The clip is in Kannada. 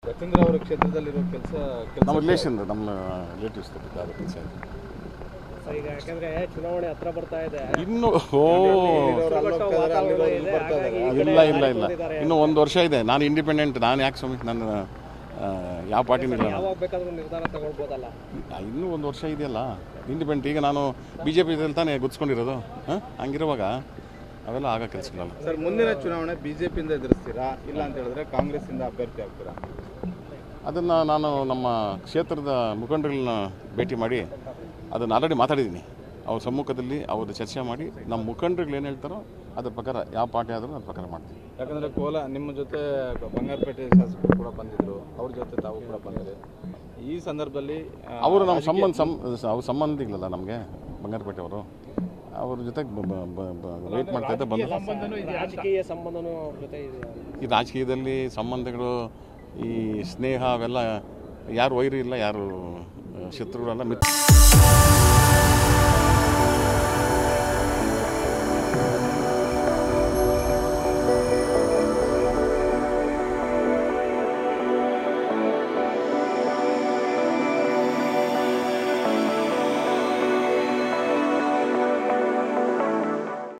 ಯತೀಂದ್ರ ಅವರ ಕ್ಷೇತ್ರದಲ್ಲಿರೋ ಕೆಲಸ ನಮ್ಮ ರಿಲೇಷನ್ ನಮ್ಮ ರಿಲೇಟಿವ್ಸ್ ಅದು ಕೆಲಸ ಇದೆ ಸರ್ ಈಗ ಯಾಕಂದ್ರೆ ಚುನಾವಣೆ ಹತ್ರ ಬರ್ತಾ ಇದೆ ಇನ್ನು ಓ ಇಲ್ಲ ಇಲ್ಲ ಇಲ್ಲ ಇನ್ನು ಒಂದು ವರ್ಷ ಇದೆ ನಾನು ಇಂಡಿಪೆಂಡೆಂಟ್ ನಾನು ಯಾಕೆ ಸ್ವಾಮಿ ನನ್ನ ಆ, ಯಾವ ಪಾರ್ಟಿನೂ ಇಲ್ಲ ನಾನು. ಯಾವಾಗ ಬೇಕಾದ್ರೂ ನಿರ್ಧಾರ ತಗೊಳ್ಬೋದಲ್ಲ ಇನ್ನೂ ಒಂದು ವರ್ಷ ಇದೆಯಲ್ಲ ಇಂಡಿಪೆಂಡೆಂಟ್ ಈಗ ನಾನು ಬಿ ಜೆ ಪಿದಲ್ಲಿ ತಾನೇ ಗುರ್ಸ್ಕೊಂಡಿರೋದು ಹಾಂ ಹಂಗಿರುವಾಗ ಅವೆಲ್ಲ ಆಗೋ ಕೆಲಸಗಳಲ್ಲ ಸರ್ ಮುಂದಿನ ಚುನಾವಣೆ ಬಿಜೆಪಿಯಿಂದ ಎದುರಿಸ್ತೀರಾ ಇಲ್ಲ ಅಂತ ಹೇಳಿದ್ರೆ ಕಾಂಗ್ರೆಸ್ ಇಂದ ಅಭ್ಯರ್ಥಿ ಆಗ್ತೀರಾ ಅದನ್ನು ನಾನು ನಮ್ಮ ಕ್ಷೇತ್ರದ ಮುಖಂಡರನ್ನ ಭೇಟಿ ಮಾಡಿ ಅದನ್ನು ಆಲ್ರೆಡಿ ಮಾತಾಡಿದ್ದೀನಿ ಅವ್ರ ಸಮ್ಮುಖದಲ್ಲಿ ಅವ್ರದ್ದು ಚರ್ಚೆ ಮಾಡಿ ನಮ್ಮ ಮುಖಂಡರುಗಳು ಏನು ಹೇಳ್ತಾರೋ ಅದ್ರ ಪ್ರಕಾರ ಯಾವ ಪಾರ್ಟಿ ಆದರೂ ಅದ್ರ ಪ್ರಕಾರ ಮಾಡ್ತೀವಿ ಯಾಕಂದ್ರೆ ಕೋಲ ನಿಮ್ಮ ಜೊತೆ ಬಂಗಾರಪೇಟೆ ಶಾಸಕರು ಕೂಡ ಬಂದಿದ್ರು ಅವ್ರ ಜೊತೆ ತಾವು ಕೂಡ ಬಂದಿರಿ ಈ ಸಂದರ್ಭದಲ್ಲಿ ಆ, ಅವರು ನಮ್ಮ ಸಂಬಂಧ ಸಂ ಅವ್ರ ಸಂಬಂಧಿಗಳಲ್ಲ ನಮಗೆ ಬಂಗಾರಪೇಟೆ ಅವರು ಅವ್ರ ಜೊತೆ ವೇಟ್ ಮಾಡ್ತಾ ಇದ್ದ ಬಂದು ರಾಜಕೀಯ ಸಂಬಂಧನೂ ಅವ್ರ ಜೊತೆ ಇದೆ ಈ ರಾಜಕೀಯದಲ್ಲಿ ಸಂಬಂಧಗಳು ಈ ಸ್ನೇಹ ಅವೆಲ್ಲ ಯಾರು ವೈರಿ ಇಲ್ಲ ಯಾರು ಶತ್ರುಗಳಲ್ಲ ಮಿತ್ರ